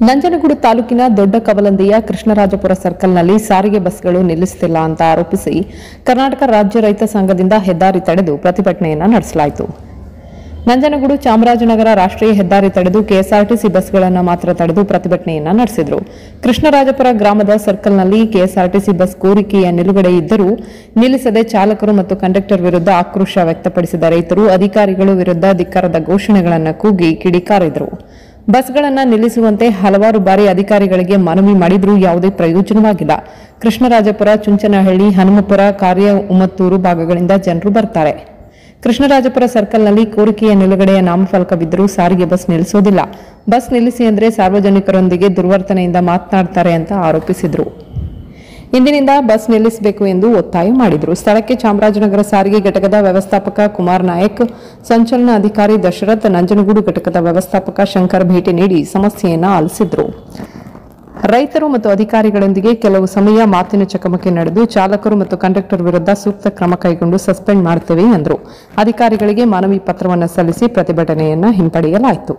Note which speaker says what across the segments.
Speaker 1: ನಂಜನಗೂಡು ತಾಲೂಕಿನ ದೊಡ್ಡ ಕವಲಂದಿಯ ಕೃಷ್ಣರಾಜಪುರ ಸರ್ಕಲ್ನಲ್ಲಿ ಸಾರಿಗೆ ಬಸ್ಗಳು ನಿಲ್ಲಿಸುತ್ತಿಲ್ಲ ಅಂತ ಆರೋಪಿಸಿ ಕರ್ನಾಟಕ ರಾಜ್ಯ ರೈತ ಸಂಘದಿಂದ ಹೆದ್ದಾರಿ ತಡೆದು ಪ್ರತಿಭಟನೆಯನ್ನು ನಡೆಸಲಾಯಿತು ನಂಜನಗೂಡು ಚಾಮರಾಜನಗರ ರಾಷ್ಟ್ರೀಯ ಹೆದ್ದಾರಿ ತಡೆದು ಕೆಎಸ್ಆರ್ಟಿಸಿ ಬಸ್ಗಳನ್ನು ಮಾತ್ರ ತಡೆದು ಪ್ರತಿಭಟನೆಯನ್ನ ನಡೆಸಿದರು ಕೃಷ್ಣರಾಜಪುರ ಗ್ರಾಮದ ಸರ್ಕಲ್ನಲ್ಲಿ ಕೆಎಸ್ಆರ್ಟಿಸಿ ಬಸ್ ಕೋರಿಕೆಯ ನಿಲುಗಡೆ ಇದ್ದರೂ ನಿಲ್ಲಿಸದೆ ಚಾಲಕರು ಮತ್ತು ಕಂಡಕ್ಟರ್ ವಿರುದ್ಧ ಆಕ್ರೋಶ ವ್ಯಕ್ತಪಡಿಸಿದ ರೈತರು ಅಧಿಕಾರಿಗಳು ವಿರುದ್ಧ ಧಿಕ್ಕಾರದ ಘೋಷಣೆಗಳನ್ನು ಕೂಗಿ ಕಿಡಿಕಾರಿದರು ಬಸ್ಗಳನ್ನು ನಿಲ್ಲಿಸುವಂತೆ ಹಲವಾರು ಬಾರಿ ಅಧಿಕಾರಿಗಳಿಗೆ ಮನವಿ ಮಾಡಿದ್ರೂ ಯಾವುದೇ ಪ್ರಯೋಜನವಾಗಿಲ್ಲ ಕೃಷ್ಣರಾಜಪುರ ಚುಂಚನಹಳ್ಳಿ ಹನುಮಪುರ ಕಾರ್ಯ ಉಮ್ಮತ್ತೂರು ಭಾಗಗಳಿಂದ ಜನರು ಬರ್ತಾರೆ ಕೃಷ್ಣರಾಜಪುರ ಸರ್ಕಲ್ನಲ್ಲಿ ಕೋರಿಕೆಯ ನಿಲುಗಡೆಯ ನಾಮಫಲಕವಿದ್ದರೂ ಸಾರಿಗೆ ಬಸ್ ನಿಲ್ಲಿಸೋದಿಲ್ಲ ಬಸ್ ನಿಲ್ಲಿಸಿ ಅಂದರೆ ಸಾರ್ವಜನಿಕರೊಂದಿಗೆ ದುರ್ವರ್ತನೆಯಿಂದ ಮಾತನಾಡ್ತಾರೆ ಅಂತ ಆರೋಪಿಸಿದರು ಇಂದಿನಿಂದ ಬಸ್ ನಿಲ್ಲಿಸಬೇಕು ಎಂದು ಒತ್ತಾಯ ಮಾಡಿದರು ಸ್ಥಳಕ್ಕೆ ಚಾಮರಾಜನಗರ ಸಾರಿಗೆ ಘಟಕದ ವ್ಯವಸ್ಥಾಪಕ ಕುಮಾರ್ ನಾಯಕ್ ಸಂಚಲನ ಅಧಿಕಾರಿ ದಶರಥ್ ನಂಜನಗೂಡು ಘಟಕದ ವ್ಯವಸ್ಥಾಪಕ ಶಂಕರ್ ಭೇಟಿ ನೀಡಿ ಸಮಸ್ಯೆಯನ್ನ ಆಲಿಸಿದ್ರು ರೈತರು ಮತ್ತು ಅಧಿಕಾರಿಗಳೊಂದಿಗೆ ಕೆಲವು ಸಮಯ ಮಾತಿನ ಚಕಮಕಿ ನಡೆದು ಚಾಲಕರು ಮತ್ತು ಕಂಡಕ್ಟರ್ ವಿರುದ್ಧ ಸೂಕ್ತ ಕ್ರಮ ಕೈಗೊಂಡು ಸಸ್ಪೆಂಡ್ ಮಾಡುತ್ತೇವೆ ಎಂದರು ಅಧಿಕಾರಿಗಳಿಗೆ ಮನವಿ ಪತ್ರವನ್ನು ಸಲ್ಲಿಸಿ ಪ್ರತಿಭಟನೆಯನ್ನ ಹಿಂಪಡೆಯಲಾಯಿತು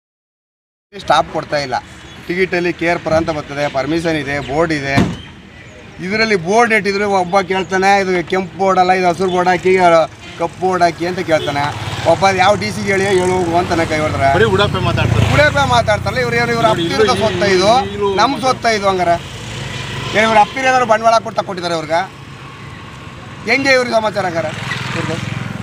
Speaker 2: ಸ್ಟಾಪ್ ಕೊಡ್ತಾ ಇಲ್ಲ ಟಿಕೆಟಲ್ಲಿ ಕೇರ್ ಪರ ಅಂತ ಬರ್ತದೆ ಪರ್ಮಿಷನ್ ಇದೆ ಬೋರ್ಡ್ ಇದೆ ಇದರಲ್ಲಿ ಬೋರ್ಡ್ ಇಟ್ಟಿದ್ರೆ ಒಬ್ಬ ಕೇಳ್ತಾನೆ ಇದು ಕೆಂಪು ಬೋರ್ಡ್ ಅಲ್ಲ ಇದು ಹಸಿರು ಬೋರ್ಡ್ ಹಾಕಿ ಆ, ಕಪ್ಪು ಬೋರ್ಡ್ ಹಾಕಿ ಅಂತ ಕೇಳ್ತಾನೆ ಒಬ್ಬ ಯಾವ ಡಿ ಸಿಗೆ ಹೇಳಿ ಹೇಳು ಅಂತಾನೆ ಕೈ ಹೊಡೆದ್ರೆ
Speaker 3: ಬರೀ ಉಡಾಪೆ ಮಾತಾಡ್ತಾರೆ
Speaker 2: ಕುಡಿಯಪ್ಪ ಮಾತಾಡ್ತಾರಲ್ಲ ಇವ್ರು ಇವ್ರು ಇವ್ರ ಅಪ್ಪಿರದ ಸೊತ್ತ ಇದು ನಮ್ಮ ಸೊತ್ತ ಇದು ಹಂಗಾರೆ ಏನ್ ಇವ್ರ ಅಪ್ಪಿರ ಏನಾದ್ರು ಬಂಡವಾಳ ಕೊಟ್ಟು ಕೊಟ್ಟಿದ್ದಾರೆ ಇವ್ರಿಗೆ ಹೆಂಗೆ ಇವ್ರಿಗೆ ಸಮಾಚಾರ ಹಂಗಾರೆ ಇವ್ರದ್ದು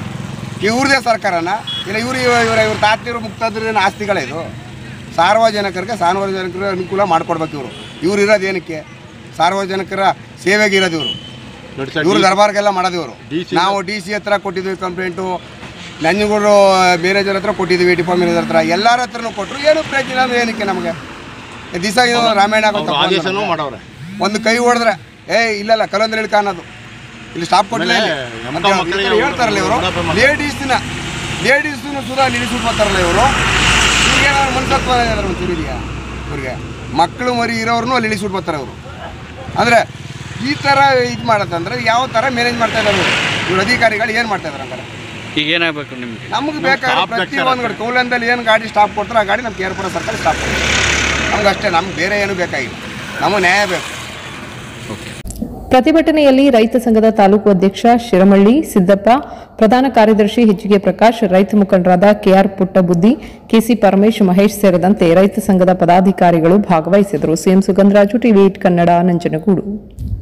Speaker 2: ಇವ್ರದೇ ಸರ್ಕಾರನ ಇಲ್ಲ ಇವ್ರು ಇವ್ರ ಇವ್ರ ಇವ್ರ ತಾತಿರು ಮುಕ್ತಾದ್ರೆ ಆಸ್ತಿಗಳೇ ಇದು ಸಾರ್ವಜನಿಕರಿಗೆ ಸಾರ್ವಜನಿಕರ ಅನುಕೂಲ ಮಾಡ್ಕೊಡ್ಬೇಕು ಇವರು ಇವ್ರು ಇರೋದು ಏನಕ್ಕೆ ಸಾರ್ವಜನಿಕರ ಸೇವೆಗೆ ಇರೋದು ಇವರು
Speaker 3: ನೋಡಿ ಸರ್
Speaker 2: ಇವರು ದರ್ಬಾರ್ಗೆಲ್ಲ ಮಾಡೋದು ಇವರು
Speaker 3: DC
Speaker 2: ನಾವು ಡಿ ಸಿ ಹತ್ರ ಕೊಟ್ಟಿದ್ವಿ ಕಂಪ್ಲೇಂಟು ನಂಜನಗೂಡು ಮ್ಯಾನೇಜರ್ ಹತ್ರ ಕೊಟ್ಟಿದ್ವಿ ಡಿಪೋ ಮ್ಯಾನೇಜರ್ ಹತ್ರ ಎಲ್ಲರ ಹತ್ರನೂ ಕೊಟ್ಟರು ಏನು ಪ್ರಯೋಜನ ಅಂದ್ರೆ ಏನಕ್ಕೆ ನಮಗೆ ದಿವಸ ಇದು ರಾಮಾಯಣ
Speaker 3: ಅವ್ರು
Speaker 2: ಆಗೋದು
Speaker 3: ಆದೇಶನೂ ಮಾಡವ್ರೆ
Speaker 2: ಒಂದು ಕೈ ಹೊಡೆದ್ರೆ ಏ ಇಲ್ಲಲ್ಲ ಕಲಂದ್ರ ಇಳ್ಕ ಅನ್ನೋದು ಇಲ್ಲಿ ಸ್ಟಾಪ್ ಕೊಟ್ಟಿಲ್ಲ
Speaker 3: ಆಮೇಲೆ
Speaker 2: ಇಲ್ಲಿ.
Speaker 3: ಎಂಥ
Speaker 2: ಅಂತ
Speaker 3: ಮಕ್ಕಳಿಗೆ
Speaker 2: ಈ ಥರ ಹೇಳ್ತಾರಲ್ಲ ಇವರು
Speaker 3: ಉಡಾಫೆ ಮಾಡ್ತಾರೆ.
Speaker 2: ಲೇಡೀಸ್ನ ಲೇಡೀಸ್ನು ಸುಧಾ ನಿಲ್ಲಿಸ್ಬಿಟ್ಟು ಬರ್ತಾರಲ್ಲ ಇವರು ಈಗೇನಾದ್ರು ಮನಸತ್ವ ಏನಾದ್ರು ಒಂಚೂರು ಇದೆಯಾ ಇವ್ರಿಗೆ ಮಕ್ಕಳು ಮರಿ ಇರೋರ್ನು ಅಲ್ಲಿ ಇಳಿಸ್ಬಿಟ್ಟು ಬರ್ತಾರೆ ಅವರು ಅಂದರೆ ಈ ಥರ ಇದು ಮಾಡತ್ತಂದ್ರೆ ಯಾವ ಥರ ಮ್ಯಾನೇಜ್ ಮಾಡ್ತಾ ಇದ್ದಾರೆ ಇವರು ಇವ್ರ ಅಧಿಕಾರಿಗಳು ಏನು ಮಾಡ್ತಾ ಇದ್ದಾರೆ ಹಂಗಾರೆ
Speaker 4: ಈಗ ಏನಾಗಬೇಕು ನಿಮಗೆ
Speaker 2: ನಮ್ಗೆ ಬೇಕಾದ್ರೆ
Speaker 3: stop
Speaker 2: ಪ್ರತಿ
Speaker 3: ಬೇಕಾದ್ರೆ
Speaker 2: ಒಂದು ಕಡೆ ಕೌಲಂದಲ್ಲಿ ಏನು ಗಾಡಿ ಸ್ಟಾಪ್ ಕೊಡ್ತಾರೆ ಆ ಗಾಡಿ ನಮ್ಗೆ ಕೇರ್ಪುರ ಸರ್ಕಾರ ಸ್ಟಾಪ್ ಕೊಡ್ತಾರೆ ನಮ್ಗೆ ಅಷ್ಟೇ ನಮ್ಗೆ ಬೇರೆ ಏನು ಬೇಕಾಗಿಲ್ಲ ನಮಗೆ ನ್ಯಾಯ ಬೇಕು
Speaker 1: ಪ್ರತಿಭಟನೆಯಲ್ಲಿ ರೈತ ಸಂಘದ ತಾಲೂಕು ಅಧ್ಯಕ್ಷ ಶಿರಮಳ್ಳಿ ಸಿದ್ದಪ್ಪ ಪ್ರಧಾನ ಕಾರ್ಯದರ್ಶಿ ಎಚ್ಗೆ ಪ್ರಕಾಶ್ ರೈತ ಮುಖಂಡರಾದ ಕೆಆರ್ ಪುಟ್ಟಬುದ್ದಿ ಕೆಸಿ ಪರಮೇಶ್ ಮಹೇಶ್ ಸೇರಿದಂತೆ ರೈತ ಸಂಘದ ಪದಾಧಿಕಾರಿಗಳು ಭಾಗವಹಿಸಿದರು CM Sugandharaju TV eight Kannada Nanjangud